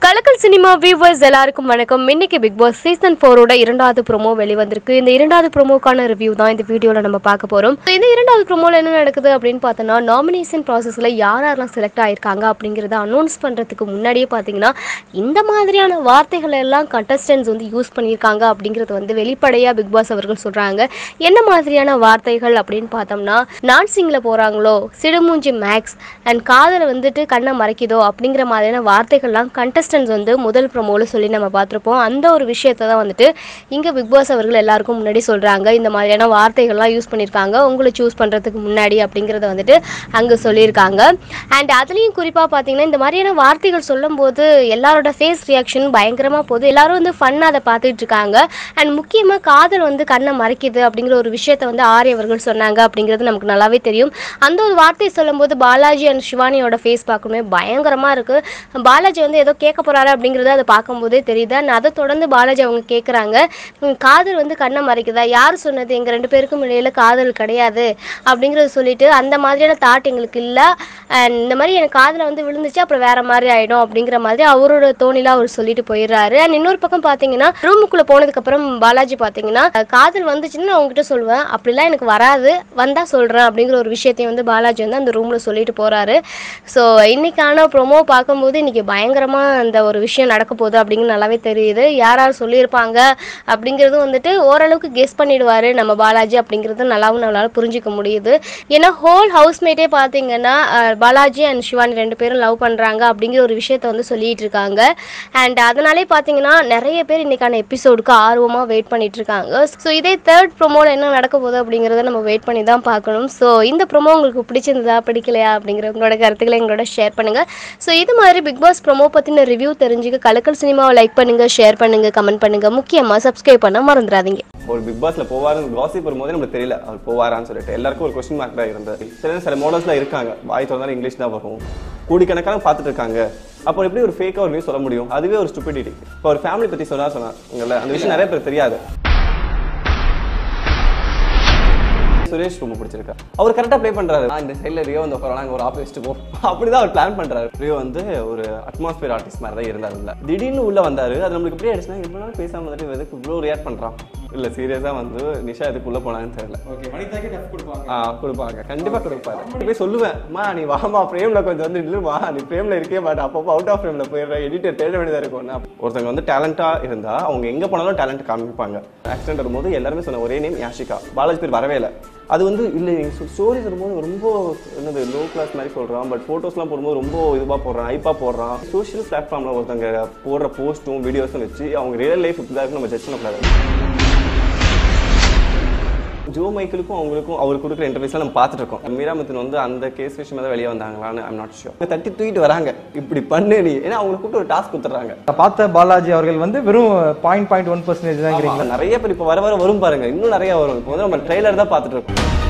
கலக்கல் cinema viewers எல்லாருக்கும் வணக்கம் இன்னைக்கு பிக் பாஸ் சீசன் ஃபோரோட இரண்டாவது ப்ரோமோ வெளிவந்திருக்கு இந்த இரண்டாவது ப்ரோமோக்கான ரிவ்யூ தான் இந்த வீடியோவில் நம்ம பார்க்க போகிறோம் இந்த இரண்டாவது ப்ரோமோவில் என்ன நடக்குது அப்படின்னு பார்த்தோன்னா நாமினேஷன் ப்ராசஸில் யார் யாரெல்லாம் செலக்ட் ஆயிருக்காங்க அப்படிங்கிறத அனௌன்ஸ் பண்ணுறதுக்கு முன்னாடியே பார்த்தீங்கன்னா இந்த மாதிரியான வார்த்தைகள் எல்லாம் கண்டஸ்டன்ஸ் வந்து யூஸ் பண்ணியிருக்காங்க அப்படிங்கிறது வந்து வெளிப்படையாக பிக் பாஸ் அவர்கள் சொல்கிறாங்க என்ன மாதிரியான வார்த்தைகள் அப்படின்னு பார்த்தோம்னா நான் சிங்கில் போகிறாங்களோ சிடுமூஞ்சி மேக்ஸ் அண்ட் காதலை வந்துட்டு கண்ணை மறைக்குதோ அப்படிங்கிற மாதிரியான வார்த்தைகள்லாம் கண்டஸ்டன்ஸ் வந்து முதல் ப்ரோமோவில் சொல்லி நம்ம பார்த்துருப்போம் அந்த ஒரு விஷயத்தை தான் வந்துட்டு இங்கே பிக் பாஸ் அவர்கள் எல்லாருக்கும் முன்னாடி சொல்கிறாங்க இந்த மாதிரியான வார்த்தைகள்லாம் யூஸ் பண்ணியிருக்காங்க உங்களை சூஸ் பண்ணுறதுக்கு முன்னாடி அப்படிங்கிறத வந்துட்டு அங்கே சொல்லியிருக்காங்க அண்ட் அதுலேயும் குறிப்பாக பார்த்தீங்கன்னா இந்த மாதிரியான வார்த்தைகள் சொல்லும்போது எல்லாரோட ஃபேஸ் ரியாக்ஷன் பயங்கரமாக போகுது எல்லாரும் வந்து ஃபன்னாக அதை பார்த்துட்டு இருக்காங்க அண்ட் முக்கியமாக காதல் வந்து கண்ணை மறைக்குது அப்படிங்கிற ஒரு விஷயத்தை வந்து ஆரி அவர்கள் சொன்னாங்க அப்படிங்கிறது நமக்கு நல்லாவே தெரியும் அந்த ஒரு வார்த்தையை சொல்லும்போது பாலாஜி அண்ட் சிவானியோட ஃபேஸ் பார்க்கணுமே பயங்கரமாக இருக்குது பாலாஜி வந்து ஏதோ கேட்க போகிறாரு அப்படிங்கிறத அதை பார்க்கும்போதே தெரியுது அண்ட் அதை தொடர்ந்து பாலாஜி அவங்க கேட்குறாங்க காதல் வந்து கண்ணை மறைக்குதா யார் சொன்னது எங்கள் ரெண்டு பேருக்கும் இடையில காதல் கிடையாது அப்படிங்கிறத சொல்லிட்டு அந்த மாதிரியான தாட் எங்களுக்கு இல்லை அண்ட் இந்த மாதிரி எனக்கு காதில் வந்து விழுந்துச்சு அப்புறம் வேற மாதிரி ஆகிடும் அப்படிங்கிற மாதிரி அவரோட தோணில அவர் சொல்லிட்டு போயிடுறாரு அண்ட் இன்னொரு பக்கம் பார்த்தீங்கன்னா ரூமுக்குள்ளே போனதுக்கப்புறம் பாலாஜி பார்த்தீங்கன்னா காதல் வந்துச்சுன்னு நான் உங்ககிட்ட சொல்லுவேன் அப்படிலாம் எனக்கு வராது வந்தால் சொல்கிறேன் அப்படிங்கிற ஒரு விஷயத்தையும் வந்து பாலாஜி வந்து அந்த ரூமில் சொல்லிட்டு போகிறாரு ஸோ இன்னைக்கான ப்ரோமோ பார்க்கும்போது இன்னைக்கு பயங்கரமாக அந்த ஒரு விஷயம் நடக்க போகுது அப்படிங்கிறது நல்லாவே தெரியுது யார் யார் சொல்லியிருப்பாங்க அப்படிங்கிறதும் வந்துட்டு ஓரளவுக்கு கெஸ் பண்ணிடுவார் நம்ம பாலாஜி அப்படிங்கிறது நல்லாவும் நம்மளால் புரிஞ்சிக்க முடியுது ஏன்னா ஹோல் ஹவுஸ்மேட்டே பார்த்தீங்கன்னா அஹ், பாலாஜி அண்ட் சிவானி ரெண்டு பேரும் லவ் பண்ணுறாங்க அப்படிங்கிற ஒரு விஷயத்த வந்து சொல்லிட்டு இருக்காங்க அண்ட் அதனாலே பார்த்தீங்கன்னா நிறைய பேர் இன்னைக்கான எபிசோடுக்கு ஆர்வமாக வெயிட் பண்ணிட்டு இருக்காங்க ஸோ இதே தேர்ட் ப்ரோமோவில் என்ன நடக்க போகுது அப்படிங்கிறத நம்ம வெயிட் பண்ணி தான் பார்க்கணும் ஸோ இந்த ப்ரோமோ உங்களுக்கு பிடிச்சிருந்ததா பிடிக்கலையா அப்படிங்கிற உங்களோட கருத்துக்களை எங்களோட ஷேர் பண்ணுங்க ஸோ இது மாதிரி பிக் பாஸ் ப்ரோமோ பற்றின ரிவ்யூ தெரிஞ்சுக்க கலக்கல் சினிமாவை லைக் பண்ணுங்க ஷேர் பண்ணுங்க கமெண்ட் பண்ணுங்க முக்கியமாக சப்ஸ்கிரைப் பண்ண மறந்துடாதீங்க ஒரு பிக் பாஸ்ல போவாருன்னு காசிப் வரும்போதே நமக்கு தெரியல அவர் போவாரான்னு சொல்லிட்டு எல்லாருக்கும் ஒரு கொஸ்டின் மார்க் தான் இருந்தது சில சில மாடல்ஸ்ல இருக்காங்க வாய் திறந்தாலும் இங்கிலீஷ் தான் வரும் கோடிக்கணக்கான பார்த்துட்டு இருக்காங்க அப்போ எப்படி ஒரு ஃபேக்கா ஒரு நியூஸ் சொல்ல முடியும் அதுவே ஒரு ஸ்டூபிடிட்டி இப்போ ஒரு ஃபேமிலி பத்தி சொன்னா சொன்னாங்கல்ல அந்த விஷயம் நிறைய பேர் தெரியாது சுரேஷ் ரொம்ப பிடிச்சிருக்கா அவர் கரெக்டாக ப்ளே பண்றாரு நான் இந்த சைடில் ரியோ வந்து உட்காரலாம் அங்கே ஒரு ஆஃப் வச்சுட்டு போ அப்படிதான் அவர் பிளான் பண்றாரு ரியோ வந்து ஒரு அட்மாஸ்பியர் ஆர்டிஸ்ட் மாதிரி தான் இருந்தார் உள்ள திடீர்னு உள்ள வந்தாரு அது நம்மளுக்கு எப்படி ஆயிடுச்சுன்னா இவ்வளோ நாள் பேசாம வந்துட்டு எதுக்கு இவ்வளோ ரியாக்ட் பண்றான் இல்ல சீரியஸா வந்து நிஷா எதுக்கு உள்ள போனான்னு தெரியல ஓகே வனிதாக்கே டஃப் கொடுப்பாங்க ஆ கொடுப்பாங்க கண்டிப்பா கொடுப்பாரு நான் போய் சொல்லுவேன் மா நீ வாமா ஃப்ரேம்ல கொஞ்சம் வந்து நில்லுமா நீ ஃப்ரேம்ல இருக்கே மாட்டா அப்பப்போ அவுட் ஆஃப் ஃப்ரேம்ல போயிடுற எடிட்டர் தேட வேண்டியதா இருக்கும் ஒருத்தவங்க வந்து டேலண்டா இருந்தா அவங்க எங்க போனாலும் டேலண்ட் காமிப்பாங்க ஆக்சிடென்ட் வரும்போது எல்லாருமே சொன்ன ஒரே நேம் யாஷிகா பாலாஜி பேர் வரவே இல்லை அது வந்து இல்லை ஸ்டோரிஸ் வரும்போது ரொம்ப என்னது லோ கிளாஸ் மாதிரி சொல்றான் பட் ஃபோட்டோஸ்லாம் போடும்போது ரொம்ப இதுவாக போடுறான் ஹைப்பாக போடுறான் சோஷியல் பிளாட்ஃபார்மில் ஒருத்தங்க போடுற போஸ்ட்டும் வீடியோஸும் வச்சு அவங்க ரியல் லைஃப் இப்படி தான் இருக்கு நம்ம ஜட்ஜ் பண்ணக்கூடாது ஜோ மைக்கிளுக்கும் அவங்களுக்கும் அவர் கொடுக்குற இன்டர்வியூஸ்லாம் நம்ம பார்த்துட்டு இருக்கோம் மீராமத்தின் வந்து அந்த கேஸ் விஷயமா தான் வெளியே வந்தாங்களான்னு ஐம் நாட் ஷியோர் தட்டி தூக்கிட்டு வராங்க இப்படி பண்ணு நீ ஏன்னா அவங்களுக்கு கூப்பிட்டு ஒரு டாஸ்க் கொடுத்துட்றாங்க பார்த்த பாலாஜி அவர்கள் வந்து வெறும் பாயிண்ட் பாயிண்ட் ஒன் பர்சன்டேஜ் தான் நிறைய பேர் இப்போ வர வர வரும் பாருங்க இன்னும் நிறைய வரும் இப்போ வந்து நம்ம ட்ரெய்லர் தான் பார்த்துட்டு இருக்கோம்